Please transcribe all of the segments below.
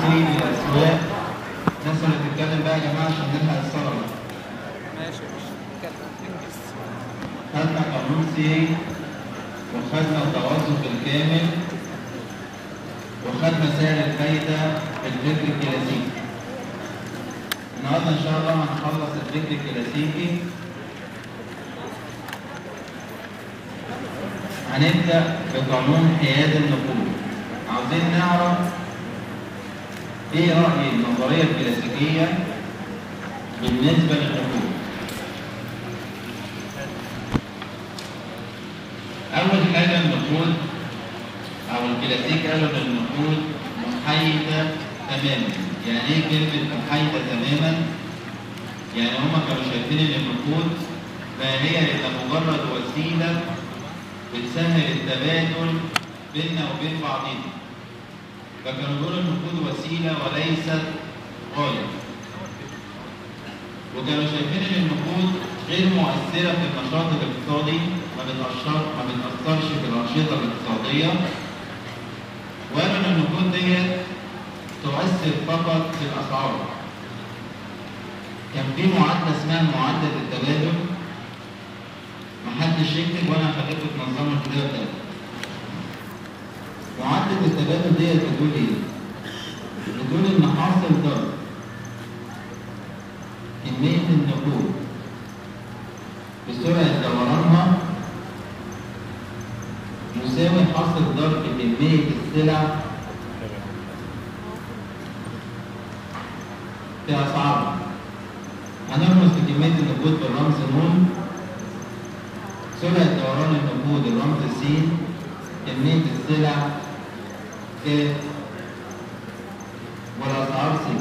تسويق الاسواق الناس اللي بتتكلم بقى يا جماعه عشان نلحق الصلاه ماشي يا باشا اتكلم انجز خدنا قانون سي وخدنا التوظف الكامل وخدنا سعر الفايدة في الفكر الكلاسيكي النهارده إن شاء الله هنخلص الفكر الكلاسيكي هنبدأ بقانون حياد النقود عاوزين نعرف إيه رأي النظرية الكلاسيكية بالنسبة للنقود أول حاجة النقود أو الكلاسيك قالوا إن النقود محايدة تماما، يعني إيه كلمة محايدة تماما؟ يعني هما كانوا شايفين إن النقود ما هي إلا مجرد وسيلة بتسهل التبادل بيننا وبين بعضنا. فكانوا بيقولوا النقود وسيلة وليست غاية. وكانوا شايفين ان النقود غير مؤثره في النشاط الاقتصادي ما بتأثر ما بتأثرش في الأنشطة الاقتصادية وقالوا ان النقود ديت تؤثر فقط في الأسعار كان في معادلة اسمها معادلة التبادل محدش يكتب وانا هخليكم تنظموا الكتاب ده معادلة التبادل ديت بتقول ايه؟ بتقول ان حاصل ضرب كمية النقود بسرعة دورانها يساوي حاصل ضرب كمية السلع في أسعارها. هنرمز لكمية النقود بالرمز ن سرعة دوران النقود الرمز س كمية السلع ك والأسعار س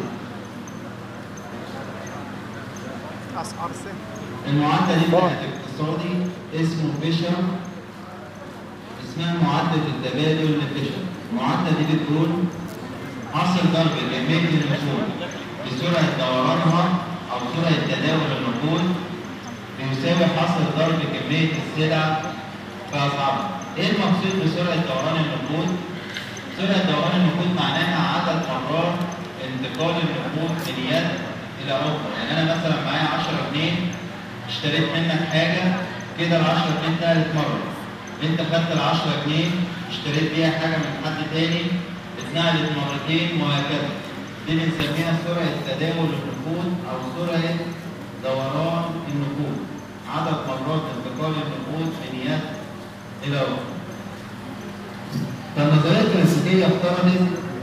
اسعار سهم المعادلة دي بتاعت اقتصادي اسمه فيشر اسمها معادلة التبادل لفيشر المعادلة دي بتقول حاصل ضرب كمية النقود بسرعة دورانها أو سرعة تداول النقود بيساوي حاصل ضرب كمية السلع في أسعارها. إيه المقصود بسرعة دوران النقود؟ سرعة دوران النقود معناها عدد مرات انتقال النقود من يد إلى أخرى، يعني أنا مثلا معايا 10 جنيه اشتريت منك حاجة كده ال 10 جنيه اتنقلت مرة. أنت خدت ال 10 جنيه اشتريت بيها حاجة من حد تاني اتنقلت مرتين وهكذا. دي بنسميها سرعة تداول النقود أو سرعة دوران النقود. عدد مرات انتقال النقود من يد إلى أخرى. فالنظرية الكلاسيكية افترضت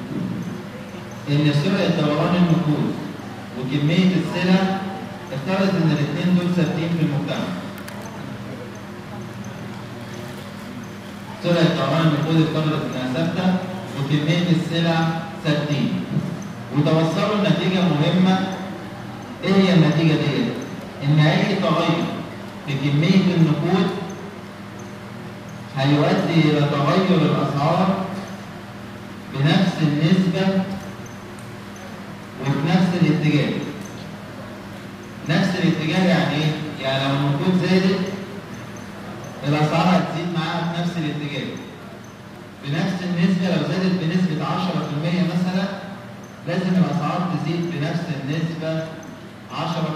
إن سرعة دوران النقود وكمية السلع افترضت إن الاثنين دول ثابتين في المجتمع. سرعة دوران النقود افترضت إنها ثابتة وكمية السلع ثابتين. وتوصلوا لنتيجة مهمة إيه هي النتيجة ديت؟ إن أي تغير في كمية النقود هيؤدي إلى تغير الأسعار بنفس النسبة وفي نفس الاتجاه. نفس الاتجاه يعني إيه؟ يعني لو النقود زادت الأسعار هتزيد معاها في نفس الاتجاه. بنفس النسبة لو زادت بنسبة 10% مثلا لازم الأسعار تزيد بنفس النسبة 10%.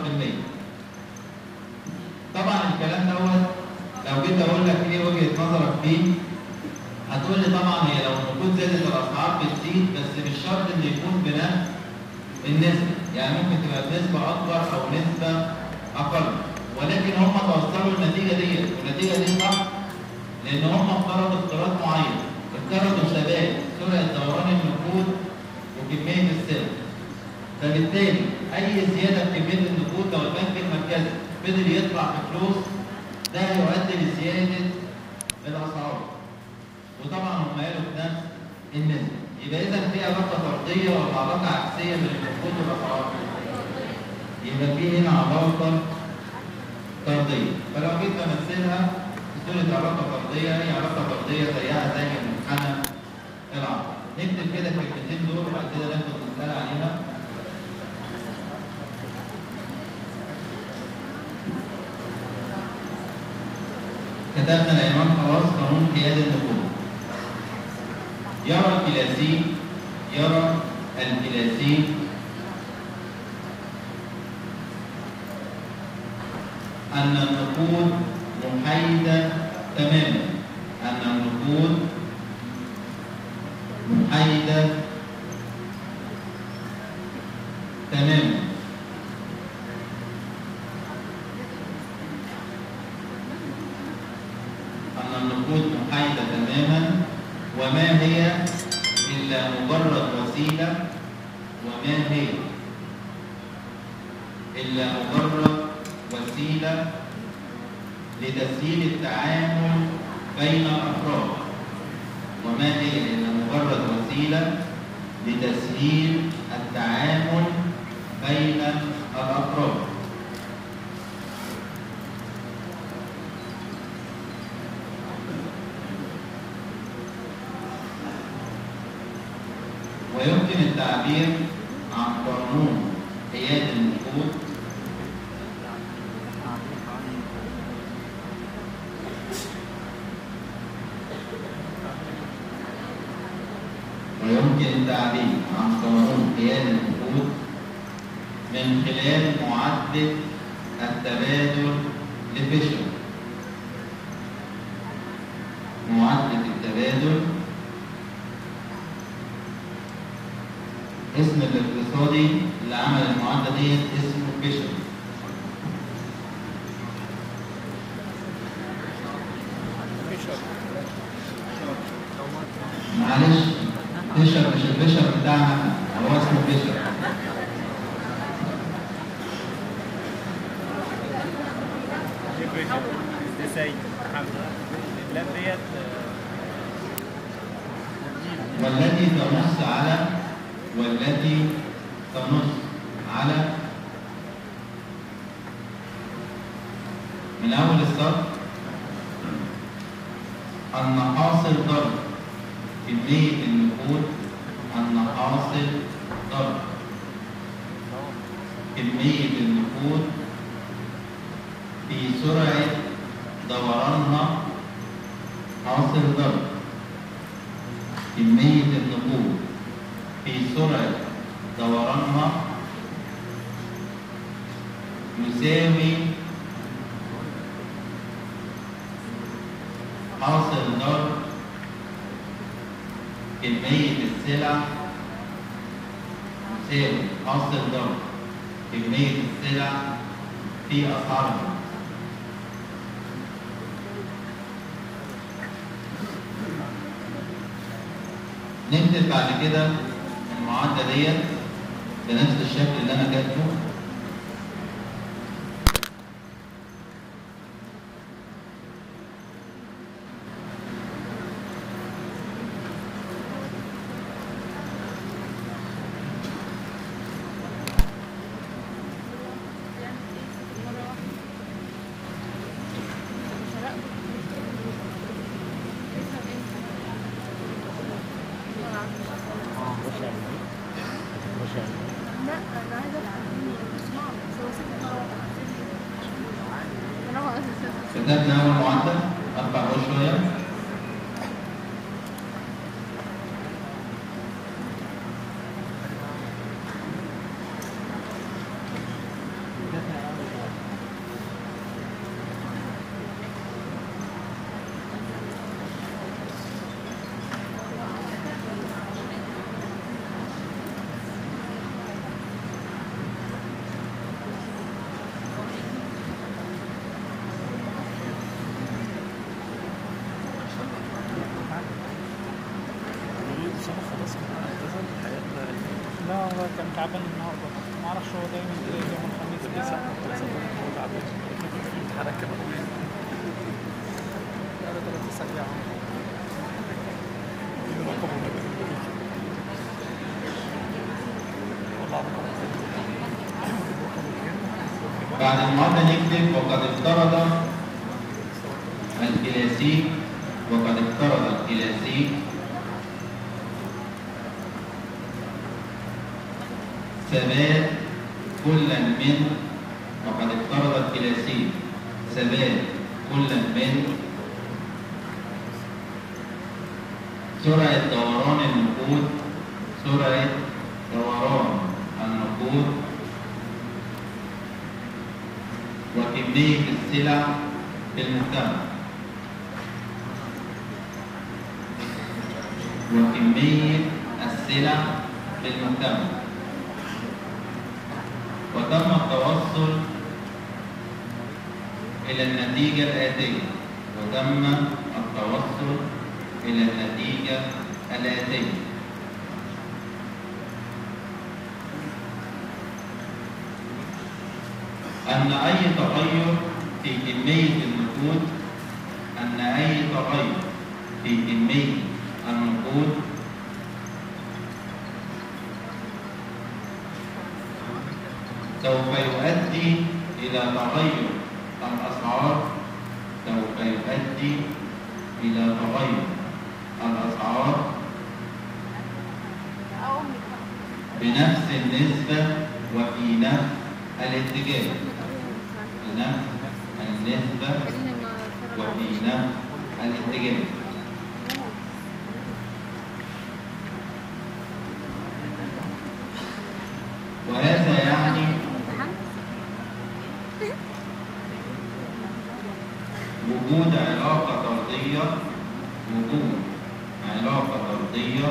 طبعا الكلام دوت لو جيت اقول لك ايه وجهه نظرك فيه هتقول لي طبعا هي لو النقود زادت الاسعار بتزيد بس مش شرط ان يكون بنفس النسبه يعني ممكن تبقى بنسبه اكبر او نسبه اقل ولكن هم توصلوا للنتيجه ديت والنتيجه دي صح لان هم افترضوا افتراض معين افترضوا ثبات سرعه دوران النقود وكميه السلع فبالتالي اي زياده في كميه النقود لو البنك المركزي فضل يطلع في فلوس ده يؤدي لزياده الاسعار وطبعا هم قالوا في نفس النسبه يبقى اذا في علاقه طرديه ولا علاقه عكسيه بين النقود والاسعار يبقى في هنا علاقه طرديه فلو جيت بمثلها في صوره علاقه طرديه هي علاقه طرديه زيها زي منحنى العقل نكتب كده الكلمتين دول وبعد كده ناخد مثال عليها كتبنا العنوان خلاص قانون قيادة النقود يرى الكلاسيك يرى الكلاسيك أن النقود محايدة تماما أن النقود محايدة تماما أن النقود محايدة تماما وما هي إلا مجرد وسيلة وما هي إلا مجرد وسيلة لتسهيل التعامل بين الأفراد وما هي إلا مجرد وسيلة لتسهيل التعامل بين الأفراد ويمكن التعبير عن قانون حياد النقود ويمكن التعبير عن قانون حياد النقود من خلال معادلة التبادل لفيشر معادلة التبادل اسم الاقتصادي اللي عمل المعادلة دي اسمه فيشر فيشر معلش فيشر مش الفيشر بتاعنا هو اسمه فيشر ده سيد محمد اللام ديت والتي تنص على والتي تنص على من أول السطر أن حاصل ضرب كمية النقود أن حاصل ضرب كمية النقود في سرعة دورانها حاصل ضرب كمية النقود في سرعة دورانها يساوي حاصل ضرب كمية السلع يساوي حاصل ضرب كمية السلع في أسعارها نكتب بعد كده المعادلة ديت بنفس الشكل اللي أنا كاتبه لا انا عايزه افهم بس هو سكت انا ما كتبنا أول معادلة أربع أول شوية لا هو كان تعبان النهارده ما اعرفش هو دايما كده يوم الخميس كده هو تعبان حركة بقاله ثلاث اسابيع بعد المعادلة نكتب وقد افترض الكلاسيك وقد افترض الكلاسيك ثبات كل من وقد افترض الكلاسيك ثبات كل من سرعة دوران النقود سرعة وكمية السلع في المجتمع وكمية السلع في المجتمع وتم التوصل إلى النتيجة الآتية وتم التوصل إلى النتيجة الآتية أن أي تغير في كمية النقود أن أي تغير في كمية النقود سوف يؤدي إلى تغير الأسعار سوف يؤدي إلى تغير الأسعار بنفس النسبة وفي نفس الاتجاه بنفس النسبة وفي نفس الاتجاه وهذا يعني وجود علاقة طردية وجود علاقة طردية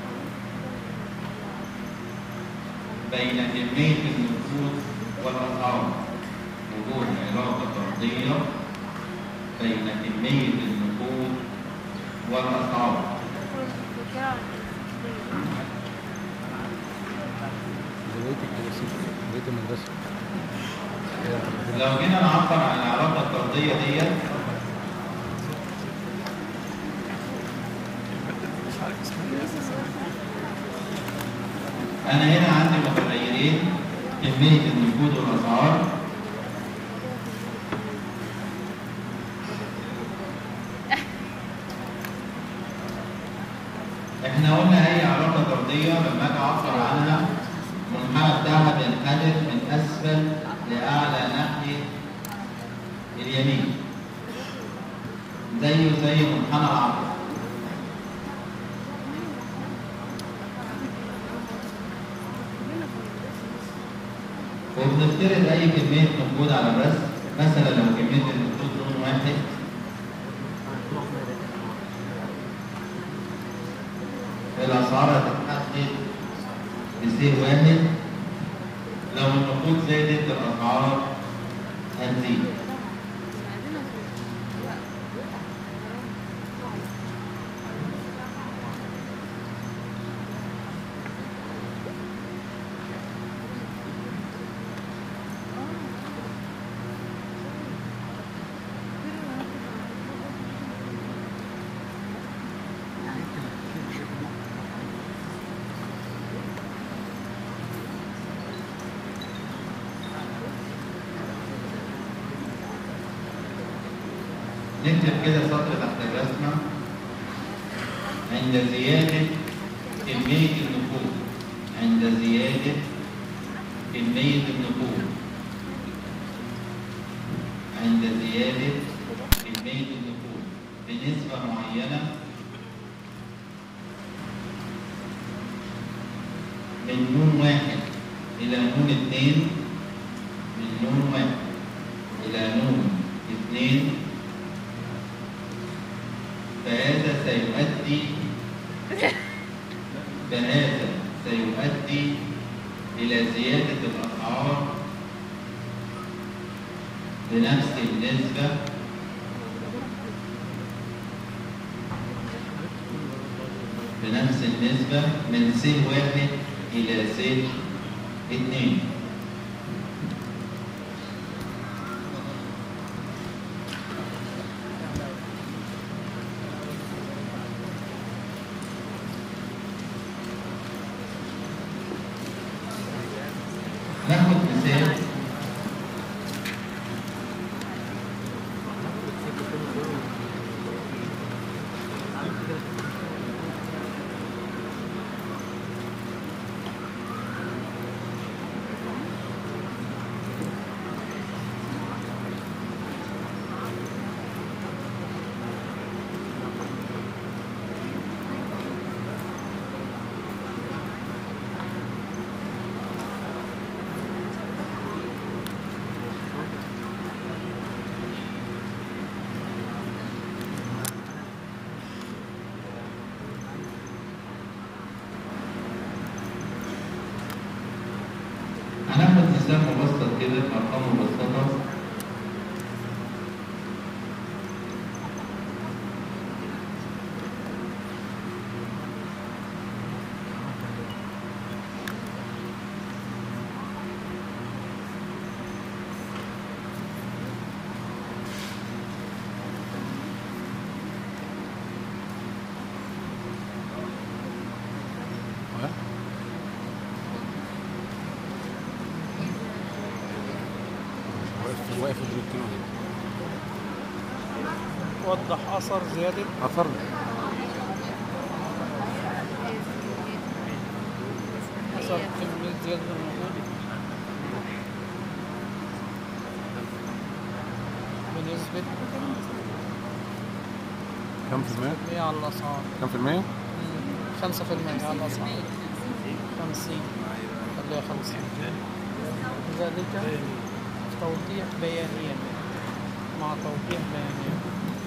بين كمية النفوذ والأسعار وجود علاقة طردية بين كمية النفوذ والأسعار بقيت الكلاسيك بقيت المدرسة لو جينا نعبر عن العلاقة الطردية ديت أنا هنا عندي متغيرين كمية النقود والأسعار احنا قلنا أي علاقة طردية لما أجي أعبر عنها المنحنى بتاعها بينحدر من أسفل لأعلى ناحية اليمين زيه زي منحنى العقل وبنفترض أي كمية نقود على الرسم مثلا لو كمية النقود لون واحد الأسعار هتتحدد بسير واحد لو النقود زادت الأسعار هتزيد نكتب كده سطر تحت الرسمة عند زيادة كمية النقود عند زيادة كمية النقود عند زيادة كمية النقود بنسبة معينة من نون واحد إلى نون اتنين من نون واحد إلى نون اتنين فهذا سيؤدي فهذا سيؤدي إلى زيادة الأسعار بنفس النسبة بنفس النسبة من س واحد إلى س اتنين ناخد مثال مثال مبسط كده ارقام مبسطه ها؟ واقف واقف قدام الكيلو ده وضح اثر زياده اثر اثر كميه زياده النقود بنسبه كم في المية؟ 100 على الاسعار كم في المية؟ 5% على الاسعار 50 خليها 50 ذلك توضيح بيانيا مع توضيح بيانيا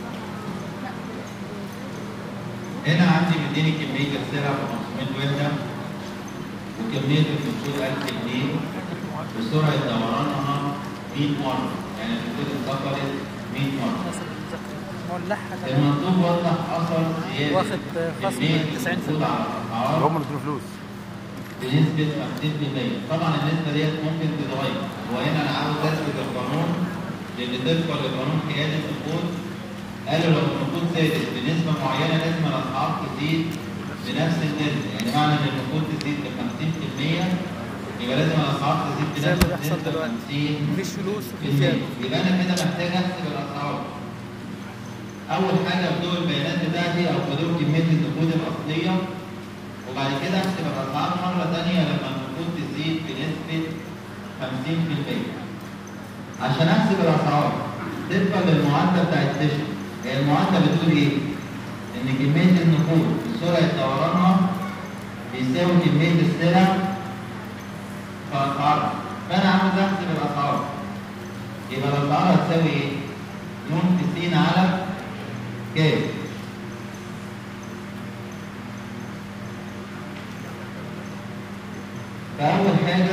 هنا عندي مديني كمية السلع ب 500 وحدة وكمية الفصول 1000 جنيه وسرعة دورانها 100 مرة يعني الفصول انتقلت 100 مرة الناس اللي بتذاكر مولعها كمان المطلوب وضح أثر زيادة واخد خصم كمية 90% الفصول على الأسعار هم اللي ادوا فلوس بنسبة 50% طبعا النسبة ديت ممكن تتغير وهنا أنا عاوز أثبت القانون لأن طبقا لقانون قيادة النقود قالوا لو النقود زادت بنسبة معينة لازم الأسعار تزيد بنفس النسبة يعني معنى إن النقود تزيد ب 50% يبقى لازم الأسعار تزيد زي بنفس اللي بيحصل النسبة دلوقتي 50 مفيش فلوس وفي بالمية. زياده يبقى انا كده محتاج احسب الاسعار اول حاجه بدور البيانات بتاعتي او بدور كميه النقود الاصليه وبعد كده احسب الاسعار مره ثانيه لما النقود تزيد بنسبه 50% عشان احسب الاسعار طبقا للمعادله بتاعت فيشر هي المعادله بتقول ايه؟ ان كميه النقود بسرعه دورانها بيساوي كميه السلع في اسعارها فانا عاوز احسب الاسعار يبقى الاسعار هتساوي ايه؟ نون في س على كام؟ فأول حاجة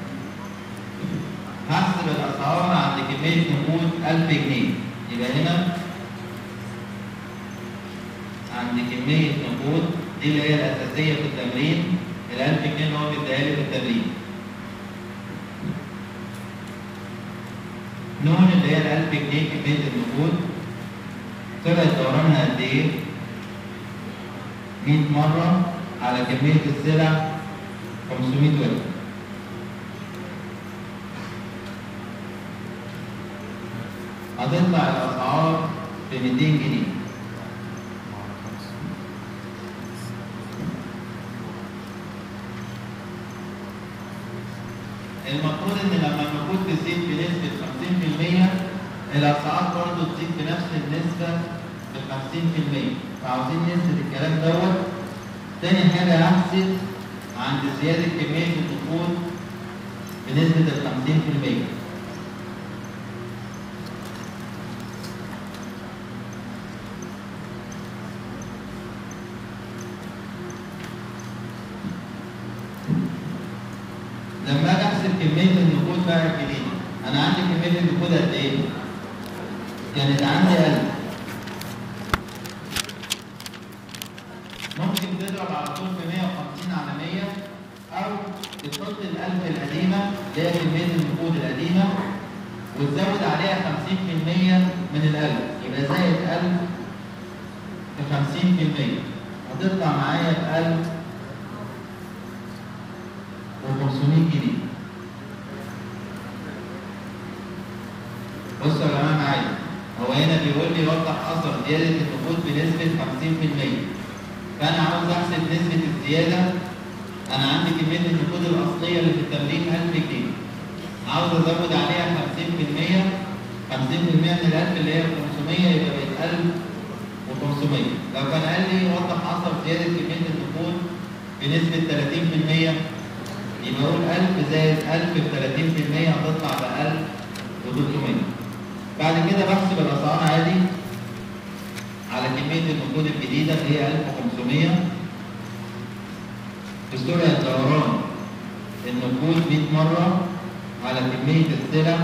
هحسب الأسعار عند كمية نقود 1000 جنيه يبقى هنا عند كمية نقود دي اللي هي الأساسية في التمرين ال 1000 جنيه اللي هو بيديها لي في التمرين نون اللي هي ال 1000 جنيه كمية النقود طلعت دورانها قد إيه؟ 100 مرة على كمية السلع 500 وحدة هتطلع الأسعار ب 200 جنيه المفروض ان لما النقود تزيد بنسبة 50% الاسعار برضه تزيد بنفس النسبة ب 50% فعاوزين نثبت الكلام دوت تاني حاجة هحسب عند زيادة كمية النقود بنسبة ال 50% لما اجي احسب كميه النقود بقى الجديده انا عندي كميه النقود قد ايه؟ كانت عندي 1000 ممكن تضرب على طول في 150 على 100 او تحط ال 1000 القديمه اللي هي كميه النقود القديمه وتزود عليها 50% من ال 1000 يبقى زائد 1000 ب 50% هتطلع معايا ب 1000 و500 جنيه بصوا يا جماعه معايا هو هنا بيقول لي وضح اثر زياده النقود بنسبه 50% فانا عاوز احسب نسبه الزياده انا عندي كميه النقود الاصليه اللي في التمرين 1000 جنيه عاوز ازود عليها 50% 50% من ال 1000 اللي هي 500 يبقى بقت 1500 لو كان قال لي وضح اثر زياده كميه النقود بنسبه 30% يبقى اقول 1000 زائد 1000 ب 30% هتطلع ب 1300 بعد كده بحسب الاسعار عادي على كميه النقود الجديده اللي هي 1500 بسرعه دوران النقود 100 مره على كمية السلع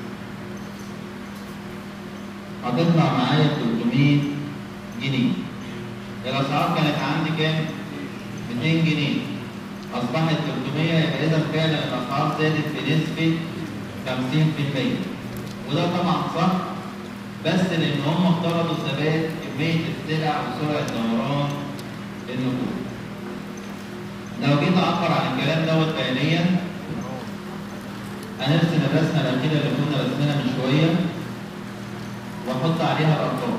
هتطلع معايا 300 جنيه الأسعار كانت عندي كام؟ 200 جنيه أصبحت 300 يبقى إذا فعلا الأسعار زادت بنسبة 50% وده طبعا صح بس لأن هم افترضوا ثبات كمية السلع وسرعة دوران النقود. لو جيت أعبر عن الكلام دوت بيانيا هنرسم الرسمة الأخيرة اللي كنا رسمناها من شوية وأحط عليها الأرقام.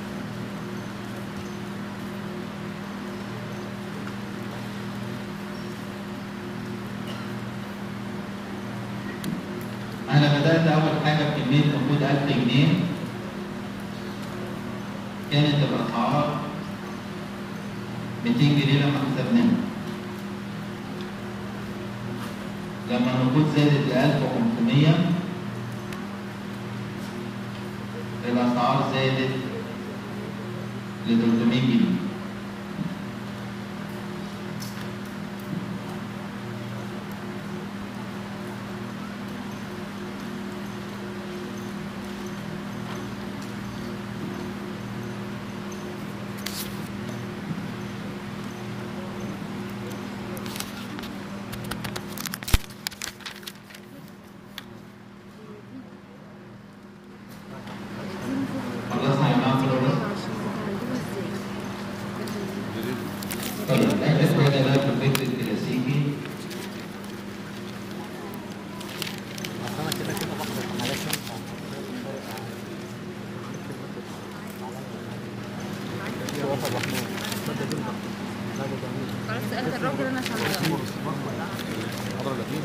أنا بدأت أول حاجة بكمية نقود 1000 جنيه كانت الأسعار 200 جنيه لما حسبناها لما النقود زادت ل 1500 الأسعار زادت ل 300 جنيه خلصنا يا جماعة كل الرسم؟ طيب احنا هنا بقى في الفكر الكلاسيكي أصل أنا كده كده بحضر حالات واحد محمود خلاص سألت الراجل انا شغاله حضر الأثنين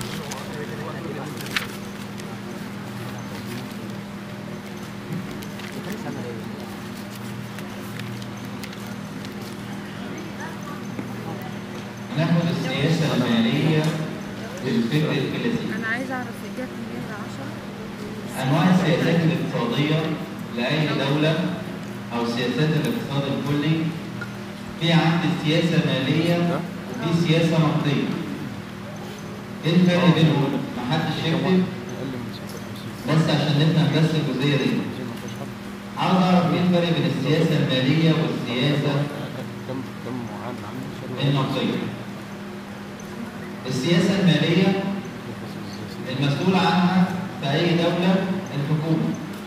هناخد السياسة المالية للفكر الكلاسيكي انا عايزه اعرف جت منين 10 أنواع السياسات الاقتصادية لأي دولة أو سياسات الاقتصاد الكلي في عندي سياسة مالية وفي سياسة نقدية. إيه الفرق بينهم؟ محدش يكتب أقل من 56 بس عشان نفهم بس الجزئية دي. زي ما فيش حد عاوز أعرف إيه الفرق بين السياسة المالية والسياسة كم كم معاد عندي النقدية. السياسة المالية المسؤول عنها في أي دولة الحكومة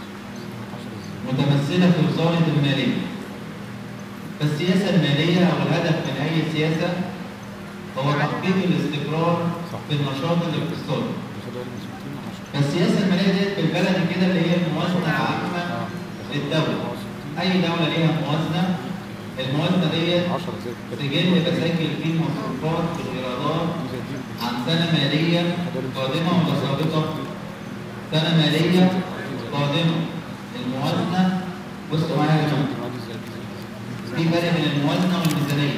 متمثلة في وزارة المالية. فالسياسة المالية أو الهدف من أي سياسة هو تحقيق الاستقرار في النشاط الاقتصادي. فالسياسة المالية ديت بالبلدي كده اللي هي الموازنة العامة للدولة. أي دولة ليها موازنة الموازنة ديت 10 زي سجل بسجل فيه المصروفات والإيرادات زي دي عن سنة مالية قادمة ولا سابقة؟ سنة مالية قادمة الموازنة بصوا معايا يا جماعة في فرق بين الموازنة والميزانية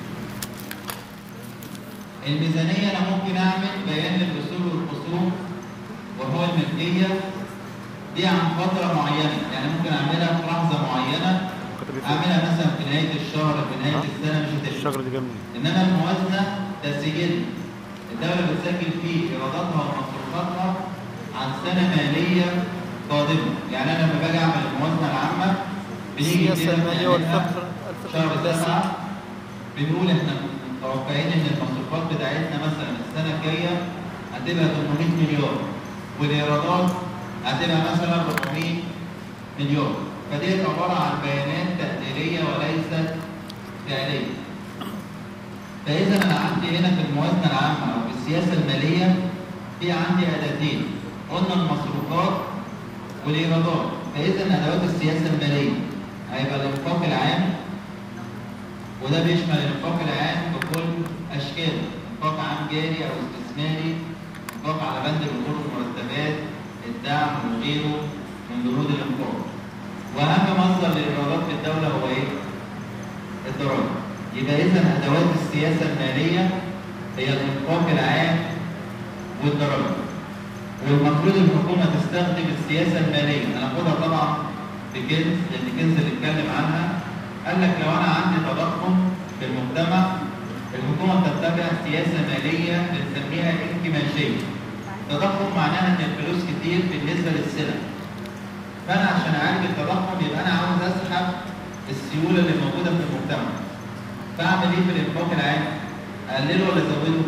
الميزانية أنا ممكن أعمل بيان للأصول والخصوم وهو الملكية دي عن فترة معينة يعني ممكن أعملها في لحظة معينة أعملها مثلا في نهاية الشهر في نهاية السنة مش هتفرق الشغل دي جاي منين؟ انما الموازنه ده سجل الدوله بتسجل فيه ايراداتها ومصروفاتها عن سنه ماليه قادمه يعني انا لما باجي اعمل الموازنه العامه بنيجي السياسة كده المالية نعملها والفقر الفقر شهر الكلاسيكي سبعه بنقول احنا متوقعين ان المصروفات بتاعتنا مثلا السنه الجايه هتبقى 800 مليار والايرادات هتبقى مثلا 400 مليار فديت عباره عن بيانات تقديريه وليست فعليه فإذا أنا عندي هنا في الموازنة العامة أو في السياسة المالية في عندي أداتين قلنا المصروفات والإيرادات فإذا أدوات السياسة المالية هيبقى الإنفاق العام وده بيشمل الإنفاق العام بكل أشكاله إنفاق عام جاري أو استثماري إنفاق على بند الأجور والمرتبات الدعم وغيره من بنود الإنفاق وأهم مصدر للإيرادات في الدولة هو إيه؟ الضرائب يبقى اذا ادوات السياسه الماليه هي الانفاق العام والضرائب والمفروض الحكومه تستخدم السياسه الماليه هناخدها طبعا في كنز لان كنز اللي اتكلم عنها قال لك لو انا عندي تضخم في المجتمع الحكومه بتتبع سياسه ماليه بنسميها انكماشيه تضخم معناها ان الفلوس كتير بالنسبه للسلع فانا عشان اعالج التضخم يبقى انا عاوز اسحب السيوله اللي موجوده في المجتمع فاعمل ايه في الانفاق العام؟ اقلله ولا ازوده؟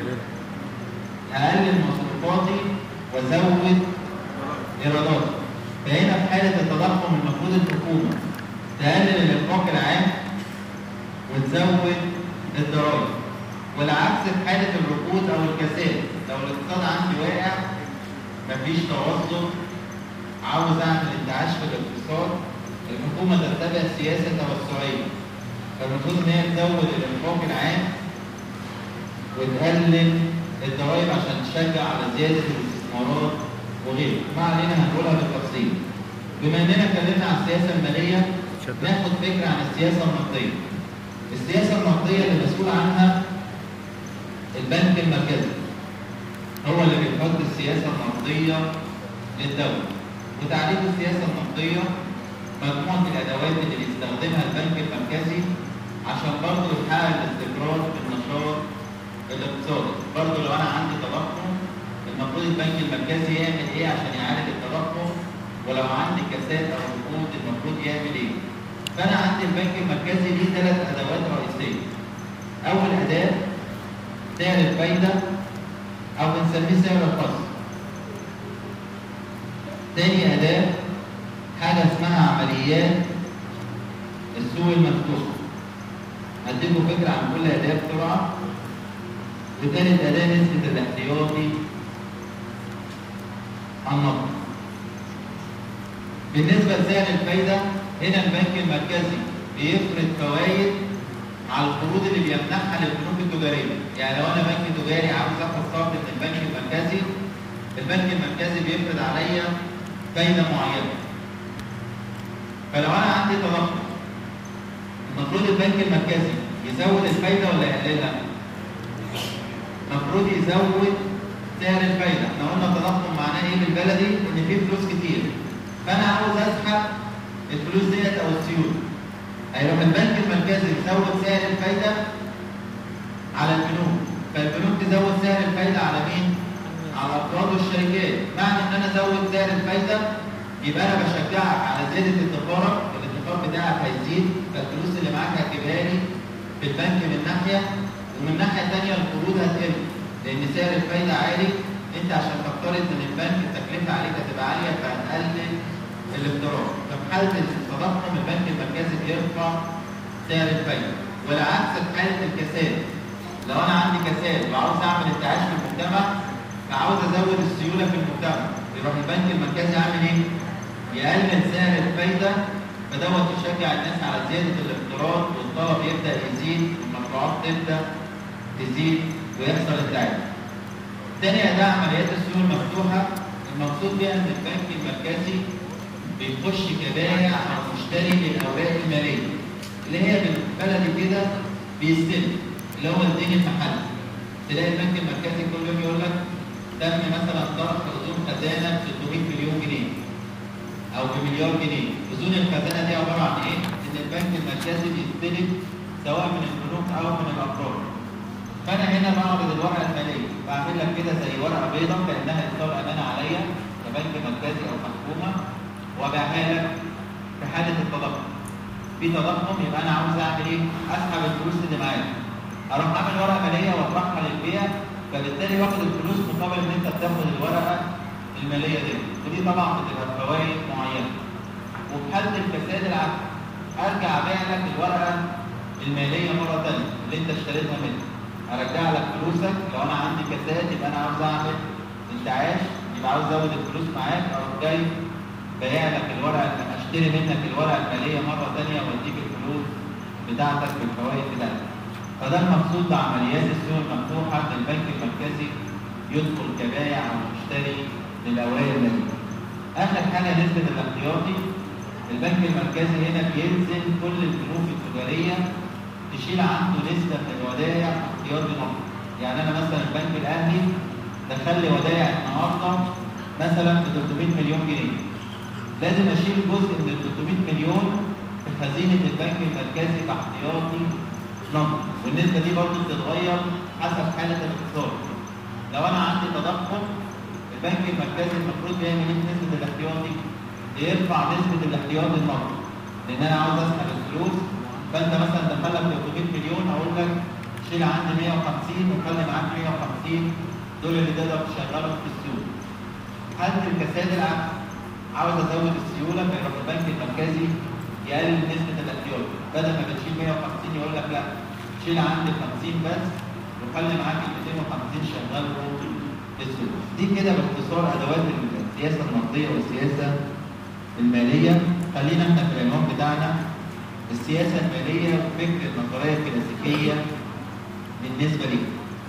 اقلل مصروفاتي وازود ايراداتي فهنا في حاله التضخم المفروض الحكومه تقلل الانفاق العام وتزود الضرائب والعكس في حاله الركود او الكساد لو الاقتصاد عندي واقع مفيش توسط عاوز اعمل انتعاش في الاقتصاد الحكومه تتبع سياسه توسعيه فالمفروض ان هي تزود الانفاق العام وتقلل الضرائب عشان تشجع على زياده الاستثمارات وغيره ما علينا هنقولها بالتفصيل بما اننا اتكلمنا عن السياسه الماليه ناخد فكره عن السياسه النقديه السياسه النقديه اللي مسؤول عنها البنك المركزي هو اللي بيحط السياسه النقديه للدوله وتعريف السياسه النقديه مجموعه الادوات اللي بيستخدمها البنك المركزي عشان برضه يحقق الاستقرار في النشاط الاقتصادي برضه لو انا عندي تضخم المفروض البنك المركزي يعمل ايه عشان يعالج التضخم ولو عندي كساد او ركود المفروض يعمل ايه فانا عندي البنك المركزي ليه ثلاث ادوات رئيسيه اول اداه سعر الفايده او بنسميه سعر الخصم تاني اداه حاجه اسمها عمليات السوق المفتوح هديكم فكره عن كل اداه بسرعه وتالت اداه نسبه الاحتياطي النقد بالنسبه لسعر الفايده هنا البنك المركزي بيفرض فوائد على القروض اللي بيمنحها للبنوك التجاريه، يعني لو انا بنك تجاري عاوز اخد قرض من البنك المركزي البنك المركزي بيفرض عليا فايده معينه. فلو انا عندي تضخم المفروض البنك المركزي يزود الفايده ولا يقللها؟ المفروض يزود سعر الفايده، احنا قلنا التضخم معناه ايه بالبلدي؟ ان في فلوس كتير. فانا عاوز اسحب الفلوس ديت او السيوله. هيروح البنك المركزي يزود سعر الفايده على البنوك فالبنوك تزود سعر الفايده على مين؟ على الافراد والشركات معنى ان انا ازود سعر الفايده يبقى انا بشجعك على زياده ادخارك الادخار بتاعك هيزيد فالفلوس اللي معاك هتجيبها لي في البنك من ناحيه ومن الناحيه الثانيه القروض هتقل لان سعر الفايده عالي انت عشان تقترض من البنك التكلفه عليك هتبقى عاليه فهتقلل الاقتراض ففي حاله التضخم البنك المركزي بيرفع سعر الفايده والعكس في حاله الكساد لو انا عندي كساد وعاوز اعمل انتعاش في المجتمع فعاوز ازود السيوله في المجتمع يروح البنك المركزي عامل ايه؟ يقلل سعر الفايده فدوت يشجع الناس على زياده الاقتراض والطلب يبدا يزيد والمشروعات تبدا تزيد ويحصل انتعاش. تاني اداه عمليات السوق المفتوحه المقصود بها ان البنك المركزي بيخش كبايع او مشتري للاوراق الماليه اللي هي بالبلدي كده بيستلم اللي هو الدين المحلي تلاقي البنك المركزي كل يوم يقول لك تم مثلا ضرب اذون خزانه ب 600 مليون جنيه او بمليار جنيه اذون الخزانه دي عباره عن ايه؟ ان البنك المركزي بيستلم سواء من البنوك او من الافراد فانا هنا بعرض الورقه الماليه بعمل لك كده زي ورقه بيضاء كانها اصدار امانه عليا كبنك مركزي او كحكومه وابيعها لك في حاله التضخم. في تضخم يبقى انا عاوز اعمل ايه؟ اسحب الفلوس اللي معايا. اروح اعمل ورقه ماليه واطرحها للبيع فبالتالي واخد الفلوس مقابل ان انت بتاخد الورقه الماليه دي ودي طبعا بتبقى فوائد معينه. وفي حاله الفساد العكس ارجع ابيع لك الورقه الماليه مره ثانيه اللي انت اشتريتها مني. ارجع لك فلوسك لو انا عندي كساد يبقى انا عاوز اعمل انتعاش يبقى عاوز ازود الفلوس معاك او جاي بايع لك الورقه اشتري منك الورقه الماليه مره ثانيه واديك الفلوس بتاعتك بالفوائد بتاعتك. فده المقصود بعمليات السوق المفتوحه ان البنك المركزي يدخل كبايع او مشتري للاوراق الماليه. اخر حاجه نسبه الاحتياطي البنك المركزي هنا بيلزم كل البنوك التجاريه تشيل عنده نسبه من الودائع احتياطي نقد. يعني انا مثلا البنك الاهلي دخل لي ودائع النهارده مثلا ب 300 مليون جنيه. لازم اشيل جزء من ال 300 مليون في خزينه البنك المركزي كاحتياطي نقد والنسبه دي برضه بتتغير حسب حاله الاقتصاد. لو انا عندي تضخم البنك المركزي المفروض بيعمل ايه في نسبه الاحتياطي؟ يرفع نسبه الاحتياطي النقدي لان انا عاوز اسحب الفلوس فانت مثلا دخل لك 300 مليون اقول لك شيل عندي 150 وخلي معاك 150 دول اللي تقدر تشغلهم في السوق. حالة الكساد العكس عاوز ازود السيوله فيروح البنك المركزي يقلل نسبه الاحتياطي بدل ما بتشيل 150 يقول لك لا شيل عندي 50 بس وخلي معاك ال 250 شغالهم في السوق. دي كده باختصار ادوات السياسه النقديه والسياسه الماليه خلينا احنا في العنوان بتاعنا السياسه الماليه فكر النظريه الكلاسيكيه بالنسبه لي.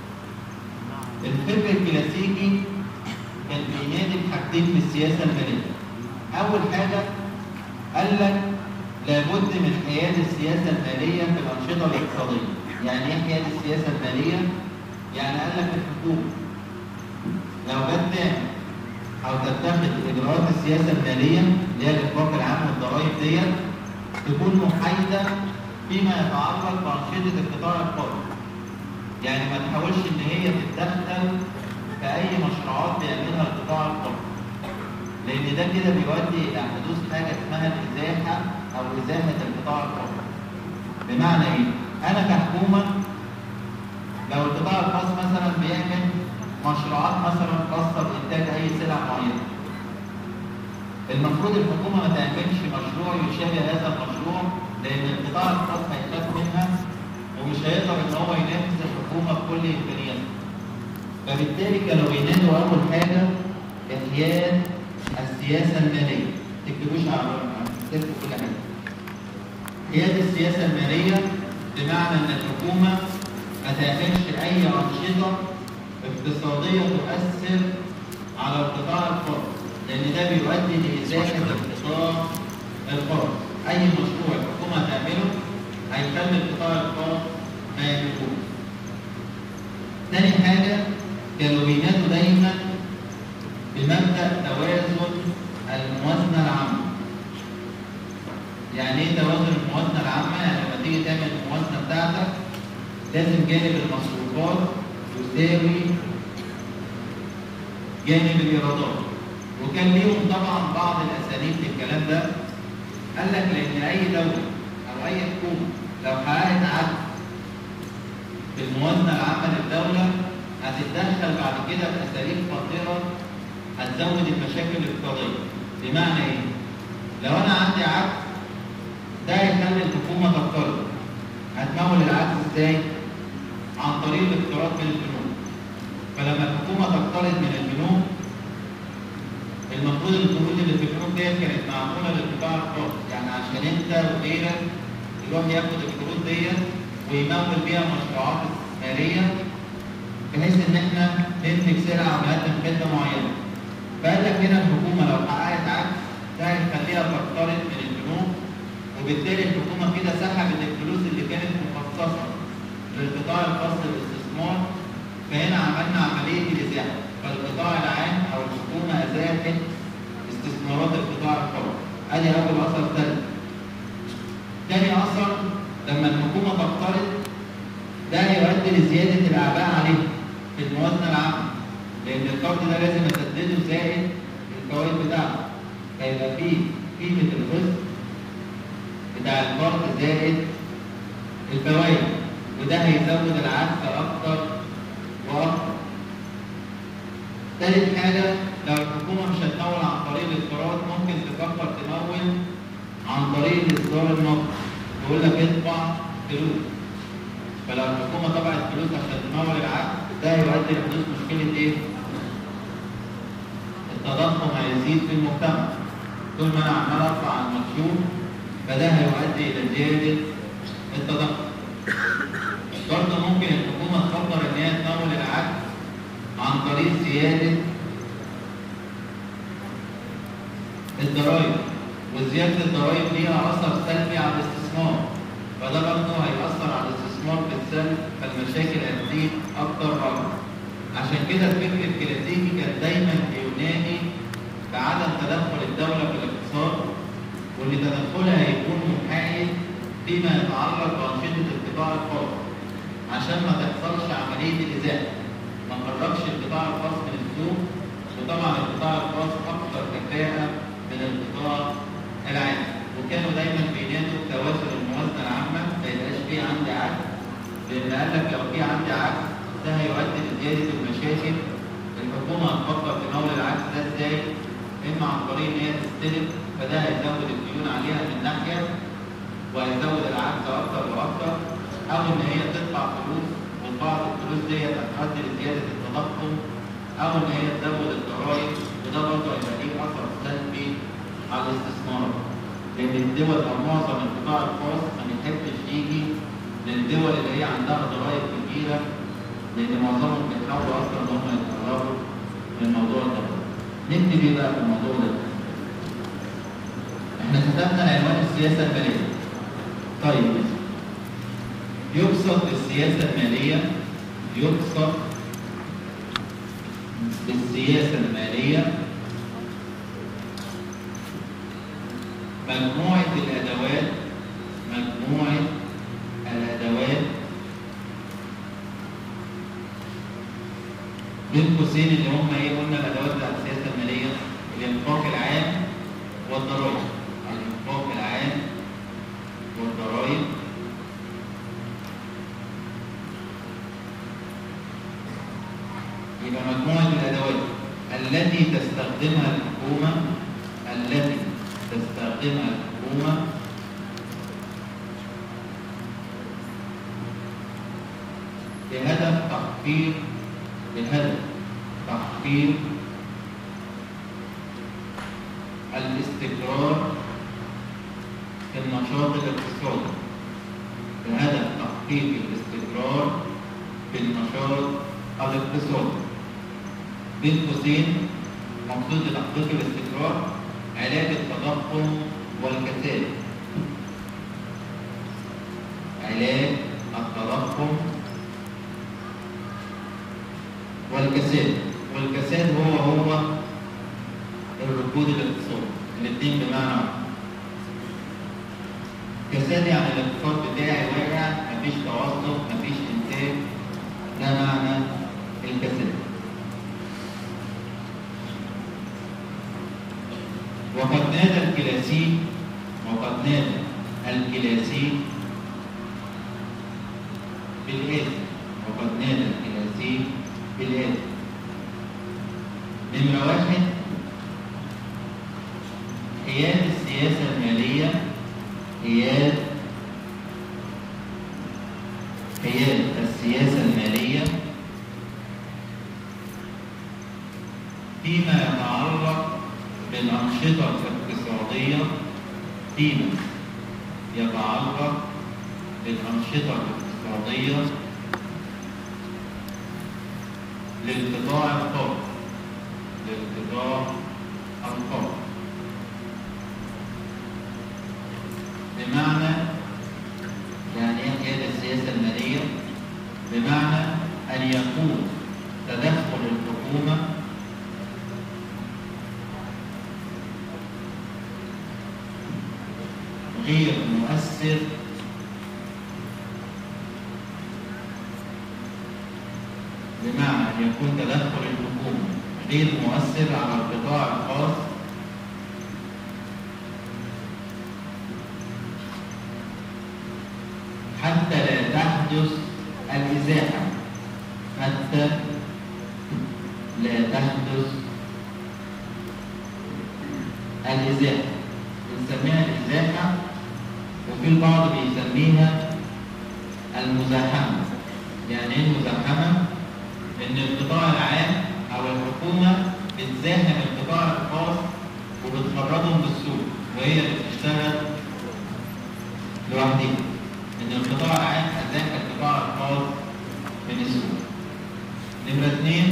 الفكر الكلاسيكي كان بينادي بحاجتين في السياسه الماليه. اول حاجه قال لك لابد من حياد السياسه الماليه في الانشطه الاقتصاديه. يعني ايه حياد السياسه الماليه؟ يعني قال لك الحكومه لو جت تعمل او تتخذ اجراءات السياسه الماليه اللي هي الانفاق العام والضرائب ديت تكون محايده فيما يتعلق بانشطه القطاع الخاص. يعني ما تحاولش ان هي تتدخل في اي مشروعات بيعملها القطاع الخاص. لان ده كده بيؤدي الى حدوث حاجه اسمها الازاحه او ازاحه القطاع الخاص. بمعنى ايه؟ انا كحكومه لو القطاع الخاص مثلا بيعمل مشروعات مثلا خاصه بانتاج اي سلع معينه. المفروض الحكومه ما تعملش مشروع يشابه هذا المشروع لان القطاع الخاص هيخاف منها ومش هيقدر ان هو ينافس الحكومه بكل امكانياته. فبالتالي كانوا بينادوا اول حاجه احياء السياسه الماليه. ما تكتبوش على ورقة، تكتبوا كل حاجه. حياد السياسه الماليه بمعنى ان الحكومه ما تعملش اي انشطه اقتصاديه تؤثر على القطاع الخاص لان ده بيؤدي لازاحه القطاع الخاص. اي مشروع الحكومه تعمله هيخلي القطاع الخاص ما يعملوش. تاني حاجة كانوا بينادوا دايما بمبدأ توازن الموازنة العامة. يعني ايه توازن الموازنة العامة؟ يعني لما تيجي تعمل الموازنة بتاعتك لازم جانب المصروفات يساوي جانب الإيرادات. وكان ليهم طبعا بعض الأساليب في الكلام ده قال لك لأن أي دولة أو أي حكومة لو حققت عدل في الموازنة العامة للدولة هتتدخل بعد كده بأساليب خطيرة هتزود المشاكل الاقتصادية. بمعنى إيه؟ لو أنا عندي عقد ده هيخلي الحكومة تقترض. هتمول العقد إزاي؟ عن طريق الاقتراض من البنوك. فلما الحكومة تقترض من البنوك المفروض القروض اللي في البنوك ديت كانت معمولة للقطاع الخاص، يعني عشان أنت وغيرك يروح ياخد القروض ديت ويمول بيها مشروعات استثماريه بحيث ان احنا ننتج سلعه ونقدم خدمه معينه. فقال لك هنا الحكومه لو حققت عقد ده هيخليها تقترض من البنوك وبالتالي الحكومه كده سحبت الفلوس اللي كانت مخصصه للقطاع الخاص للاستثمار فهنا عملنا عمليه الازاحه فالقطاع العام او الحكومه ازاحت استثمارات القطاع الخاص. ادي اول اثر ثالث. تاني اثر لما الحكومه تقترض ده هيؤدي لزياده الاعباء عليه في الموازنه العامه لان القرض ده لازم اسدده زائد الفوائد بتاعته فيبقى فيه قيمه القسط بتاع القرض زائد الفوائد وده هيزود العجز اكتر واكتر تالت حاجه لو الحكومه مش هتمول عن طريق الاقتراض ممكن تفكر تمول عن طريق اصدار النقد يقول لك ادفع فلوس فلو الحكومه طبعت فلوس عشان تمول العقد ده هيؤدي لحدوث مشكله ايه؟ التضخم هيزيد في المجتمع طول ما انا عمال ارفع المخشوم فده هيؤدي الى زياده التضخم برضه ممكن الحكومه تفكر ان هي تمول العقد عن طريق زياده الضرائب وزياده الضرائب ليها اثر سلبي على الاستثمار فده برضه هيأثر على الاستثمار بالسلب فالمشاكل هتزيد اكتر واكتر عشان كده الفكر الكلاسيكي كان دايما بينادي بعدم تدخل الدوله في الاقتصاد وان تدخلها هيكون محايد فيما يتعلق بانشطه القطاع الخاص عشان ما تحصلش عمليه الازاحه ما نخرجش القطاع الخاص من السوق وطبعا لك لو في عندي عكس ده هيؤدي لزياده المشاكل الحكومه هتفكر تمول العكس ده ازاي؟ اما عن طريق ان هي تستلف فده هيزود الديون عليها من ناحيه وهيزود العجز اكتر واكتر او ان هي تدفع فلوس وبعض الفلوس ديت هتؤدي لزياده التضخم او ان هي تزود الضرائب وده برضه هيبقى ليه اثر سلبي على الاستثمار لان الدول او معظم القطاع الخاص ما بيحبش يجي للدول اللي هي عندها ضرائب كبيره لان معظمهم بيحاولوا اصلا ان هم يتقربوا من الموضوع ده نكتب ايه بقى في الموضوع ده؟ احنا كتبنا عنوان السياسه الماليه طيب يقصد بالسياسه الماليه يقصد بالسياسه الماليه مجموعه الادوات مجموعه الادوات بين قوسين اللي هم ايه قلنا الادوات بتاعت السياسه الماليه الانفاق العام والضرائب الانفاق العام والضرائب يبقى مجموعه الادوات التي تستخدمها الحكومه التي تستخدمها الحكومه بهدف تحقيق بهدف تحقيق الاستقرار في النشاط الاقتصادي بهدف تحقيق الاستقرار في النشاط الاقتصادي بين قوسين مقصود بتحقيق الاستقرار علاج التضخم والكساد علاج التضخم والكساد والكساد هو هو الركود الاقتصادي الاثنين بمعنى واحد كساد يعني الاقتصاد بتاعي واقع مفيش توسط مفيش انتاج ده معنى الكساد وقد نادى الكلاسيك وقد نادى الكلاسيك بالآتي وقد نادى الكلاسيك بالآتي نمرة واحد حياد السياسة المالية حياد حياد السياسة المالية فيما يتعلق بالأنشطة الاقتصادية فيما يتعلق بالأنشطة الاقتصادية للقطاع الخاص للقطاع الخاص بمعنى يعني ايه قيادة السياسة المالية؟ بمعنى أن يكون تدخل الحكومة غير مؤثر بمعنى أن يكون تدخل الحكومة غير مؤثر على القطاع الخاص حتى لا تحدث الإزاحة حتى لا تحدث الإزاحة بنسميها الإزاحة وفي البعض بيسميها المزاحمة يعني إيه المزاحمة؟ إن القطاع العام أو الحكومة بتزاحم القطاع الخاص وبتخرجهم بالسوق وهي اللي بتشتغل لوحدها إن القطاع العام أزاح القطاع الخاص من السوق نمرة اتنين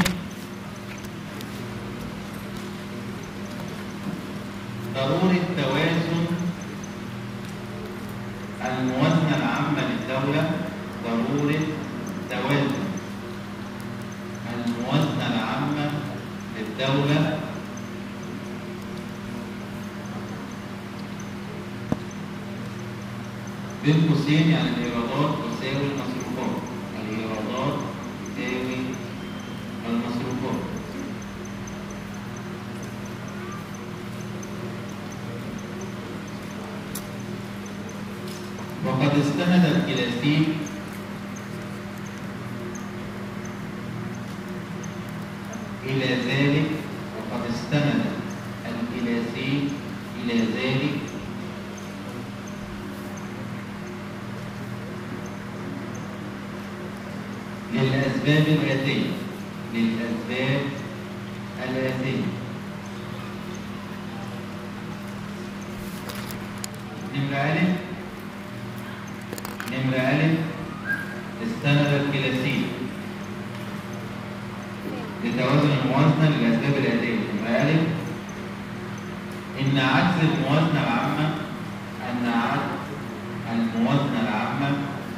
ضرورة توازن الموازنة العامة للدولة ضرورة توازن الموازنة العامة للدولة بين قوسين يعني الإيرادات تساوي المصروفات الإيرادات تساوي المصروفات وقد استند الكلاسيك إلى ذلك وقد استند الكلاسي إلى ذلك للأسباب الآتية للأسباب الآتية نمرة ألف نمرة ألف استند الكلاسي لتوازن الموازنة للأسباب الآتية نمرة ألف إن عجز الموازنة العامة أن عجز الموازنة العامة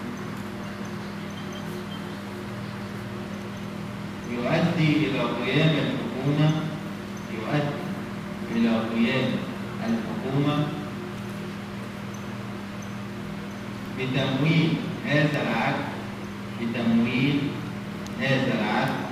يؤدي إلى قيام الحكومة يؤدي إلى قيام الحكومة بتمويل هذا العجز بتمويل هذا العجز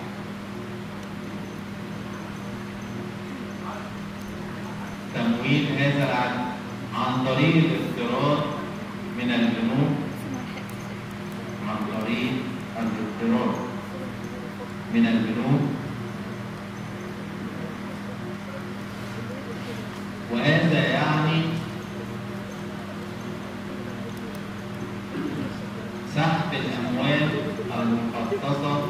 تمويل هذا العجز عن طريق الاقتراض من البنوك عن طريق الاقتراض من البنوك وهذا يعني سحب الأموال المخصصة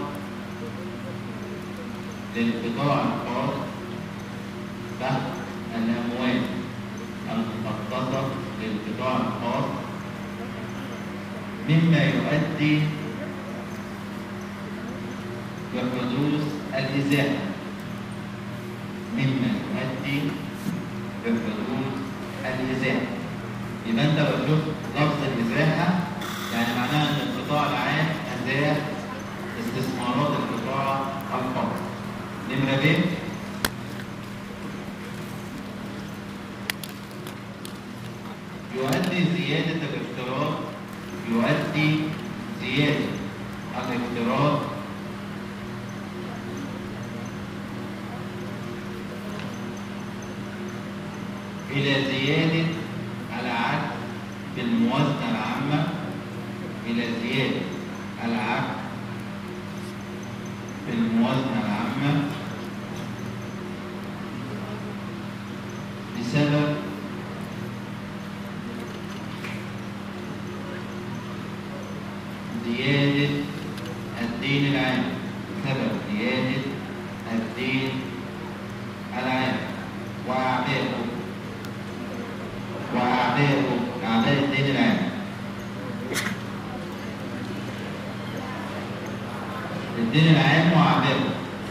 للقطاع الخاص سحب الأموال المخصصة للقطاع الخاص مما يؤدي بحدوث الإزاحة مما يؤدي بحدوث الإزاحة يبقى أنت لو شفت لفظ الإزاحة يعني معناها أن القطاع العام أزاح استثمارات القطاع الخاص نمرة ب يؤدي زيادة الاقتراض يؤدي زيادة الاقتراض إلى زيادة العجز في الموازنة العامة إلى زيادة العجز في الموازنة العامة بسبب زيادة الدين العام سبب زيادة الدين العام وأعبائه وأعبائه أعباء الدين العام الدين العام وأعبائه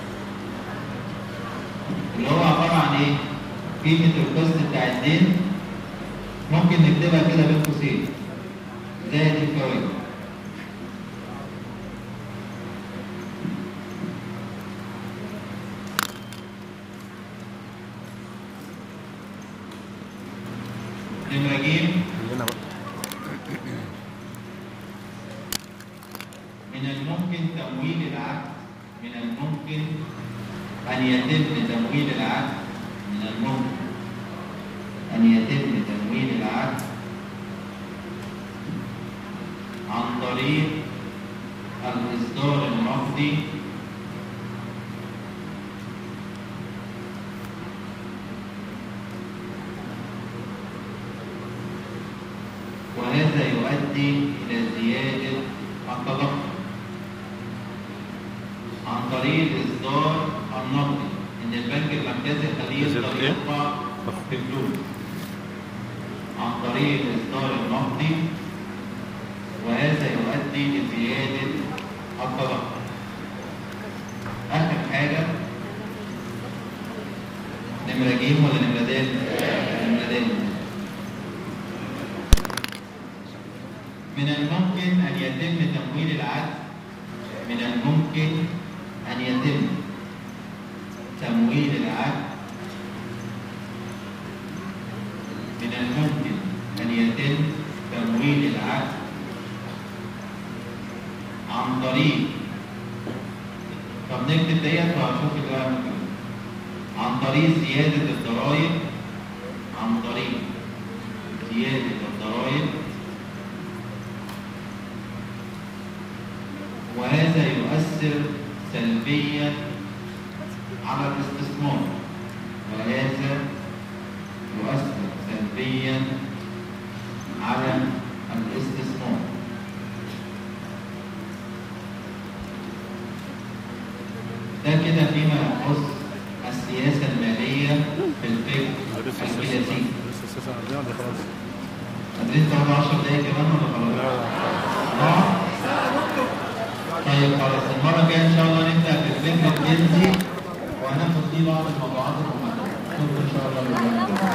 اللي هو عبارة عن إيه؟ قيمة القسط بتاع الدين ممكن نكتبها كده بين قوسين زائد الفوائد نمرة جيم كلنا بقى من الممكن تمويل العقد من الممكن أن يتم تمويل العقد من الممكن أن يتم تمويل العقد عن طريق الإصدار النقدي وهذا يؤدي إلى زيادة التضخم عن طريق الإصدار النقدي إن البنك المركزي خليه زيادة يقدر إيه؟ يرفع في فلوس عن طريق الإصدار النقدي وهذا يؤدي لزيادة التضخم آخر حاجة نمرة جيم ولا نمرة دال؟ نمرة دال من الممكن أن يتم تمويل العجز من الممكن أن يتم تمويل العجز من الممكن أن يتم تمويل العجز عن طريق طب نكتب ديت وهنشوف الورقة مكتوب عن طريق زيادة الضرائب عن طريق زيادة الضرائب وهذا يؤثر سلبيا على الاستثمار وهذا يؤثر سلبيا على الاستثمار ده كده فيما يخص السياسة المالية في الفكر الكلاسيكي لسه اساسا عندنا ولا خلاص؟ قادرين تقعدوا 10 دقايق كمان ولا خلاص؟ اه طيب خلاص المرة الجاية إن شاء الله نبدأ بالفكر الجنسي وهناخد فيه بعض الموضوعات المهمة. شكرا إن شاء الله بالله.